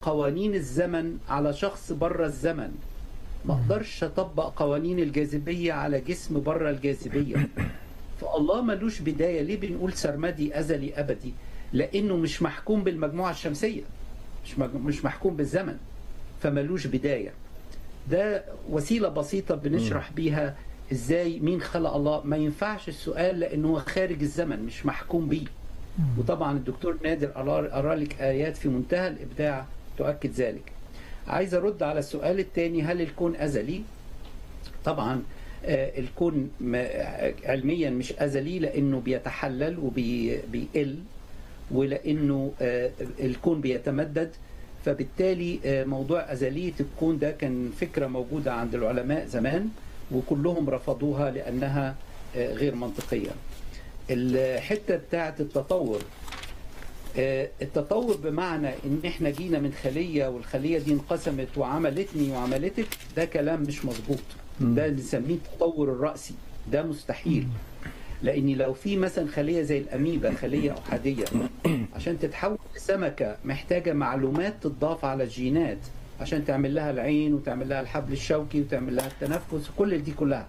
قوانين الزمن على شخص بره الزمن ما اقدرش اطبق قوانين الجاذبيه على جسم بره الجاذبيه فالله ملوش بدايه ليه بنقول سرمدي ازلي ابدي لانه مش محكوم بالمجموعه الشمسيه مش مش محكوم بالزمن فملوش بدايه ده وسيله بسيطه بنشرح بيها ازاي مين خلق الله ما ينفعش السؤال لانه هو خارج الزمن مش محكوم بيه وطبعا الدكتور نادر قرا لك ايات في منتهى الابداع تؤكد ذلك عايز ارد على السؤال الثاني هل الكون ازلي طبعا الكون علميا مش ازلي لانه بيتحلل وبيقل ولانه الكون بيتمدد فبالتالي موضوع ازليه الكون ده كان فكره موجوده عند العلماء زمان وكلهم رفضوها لانها غير منطقيه. الحته بتاعه التطور التطور بمعنى ان احنا جينا من خليه والخليه دي انقسمت وعملتني وعملتك ده كلام مش مظبوط ده بنسميه التطور الراسي ده مستحيل لان لو في مثلا خليه زي الاميبا خليه احاديه عشان تتحول لسمكه محتاجه معلومات تضاف على الجينات عشان تعمل لها العين وتعمل لها الحبل الشوكي وتعمل لها التنفس وكل دي كلها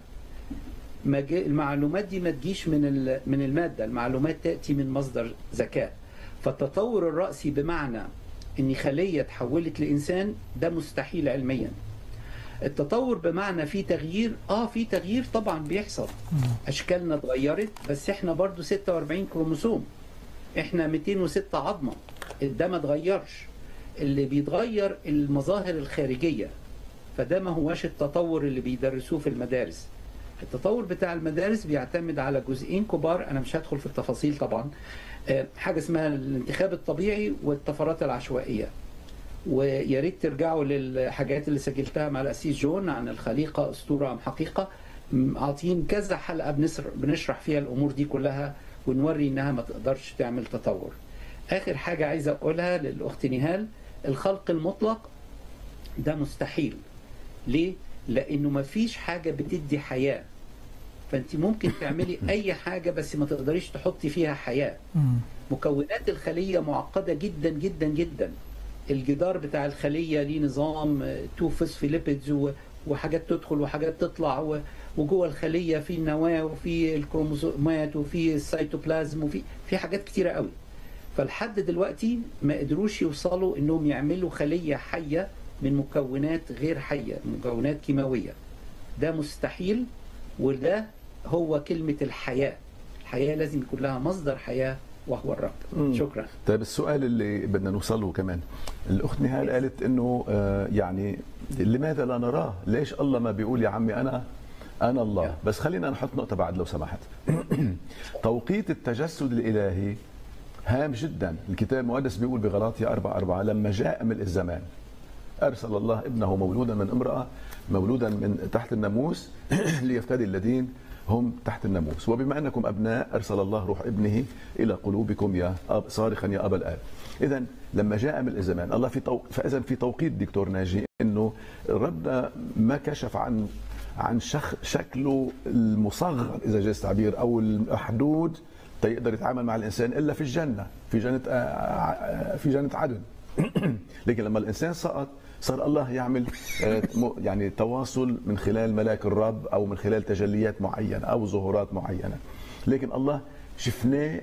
المعلومات دي ما تجيش من من الماده المعلومات تاتي من مصدر ذكاء فالتطور الرأسي بمعنى ان خلية تحولت لإنسان ده مستحيل علميا التطور بمعنى في تغيير اه في تغيير طبعا بيحصل اشكالنا اتغيرت بس احنا برضو 46 كروموسوم احنا 206 عظمة ده ما اتغيرش اللي بيتغير المظاهر الخارجية فده ما هواش التطور اللي بيدرسوه في المدارس التطور بتاع المدارس بيعتمد على جزئين كبار انا مش هدخل في التفاصيل طبعا حاجه اسمها الانتخاب الطبيعي والطفرات العشوائيه ويا ريت ترجعوا للحاجات اللي سجلتها مع الاسيس جون عن الخليقه اسطوره ام حقيقه عاطين كذا حلقه بنشرح فيها الامور دي كلها ونوري انها ما تقدرش تعمل تطور اخر حاجه عايز اقولها للاخت نهال الخلق المطلق ده مستحيل ليه لانه ما فيش حاجه بتدي حياه فانت ممكن تعملي اي حاجه بس ما تقدريش تحطي فيها حياه مكونات الخليه معقده جدا جدا جدا الجدار بتاع الخليه ليه نظام تو فوسفوليبيدز وحاجات تدخل وحاجات تطلع وجوه الخليه في النواه وفي الكروموسومات وفي السيتوبلازم وفي في حاجات كتيره قوي فلحد دلوقتي ما قدروش يوصلوا انهم يعملوا خليه حيه من مكونات غير حيه مكونات كيماويه ده مستحيل وده هو كلمة الحياة الحياة لازم يكون لها مصدر حياة وهو الرب مم. شكرا طيب السؤال اللي بدنا نوصله كمان الأخت نهال قالت أنه آه يعني لماذا لا نراه ليش الله ما بيقول يا عمي أنا أنا الله بس خلينا نحط نقطة بعد لو سمحت توقيت التجسد الإلهي هام جدا الكتاب المقدس بيقول بغلاطيا 4 4 لما جاء ملء الزمان أرسل الله ابنه مولودا من امرأة مولودا من تحت الناموس ليفتدي الذين هم تحت الناموس وبما انكم ابناء ارسل الله روح ابنه الى قلوبكم يا أب صارخا يا ابا الاب اذا لما جاء من الزمان الله في طو... فاذا في توقيت دكتور ناجي انه ربنا ما كشف عن عن شخ... شكله المصغر اذا جاز التعبير او المحدود تيقدر يتعامل مع الانسان الا في الجنه في جنه في جنه عدن لكن لما الانسان سقط صار الله يعمل يعني تواصل من خلال ملاك الرب او من خلال تجليات معينه او ظهورات معينه لكن الله شفناه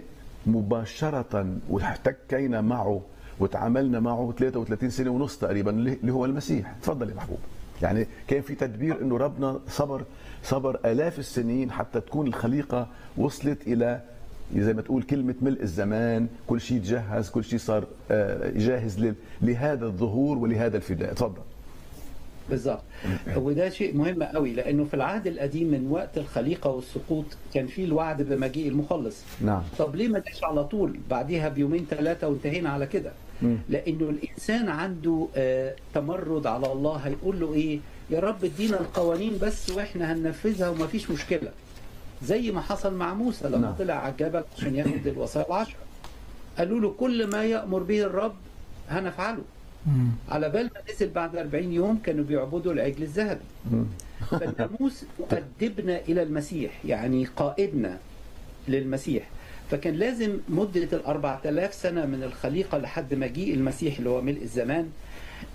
مباشره واحتكينا معه وتعاملنا معه 33 سنه ونص تقريبا اللي هو المسيح تفضل يا محبوب يعني كان في تدبير انه ربنا صبر صبر الاف السنين حتى تكون الخليقه وصلت الى زي ما تقول كلمة ملء الزمان كل شيء تجهز كل شيء صار جاهز لهذا الظهور ولهذا الفداء تفضل بالظبط وده شيء مهم قوي لانه في العهد القديم من وقت الخليقه والسقوط كان في الوعد بمجيء المخلص نعم طب ليه ما جاش على طول بعديها بيومين ثلاثه وانتهينا على كده لانه الانسان عنده آه تمرد على الله هيقول له ايه يا رب ادينا القوانين بس واحنا هننفذها وما فيش مشكله زي ما حصل مع موسى لما نعم. طلع على الجبل عشان ياخد الوصايا العشرة قالوا له كل ما يأمر به الرب هنفعله مم. على بال ما نزل بعد 40 يوم كانوا بيعبدوا العجل الذهبي فالناموس يؤدبنا إلى المسيح يعني قائدنا للمسيح فكان لازم مدة ال 4000 سنة من الخليقة لحد مجيء المسيح اللي هو ملء الزمان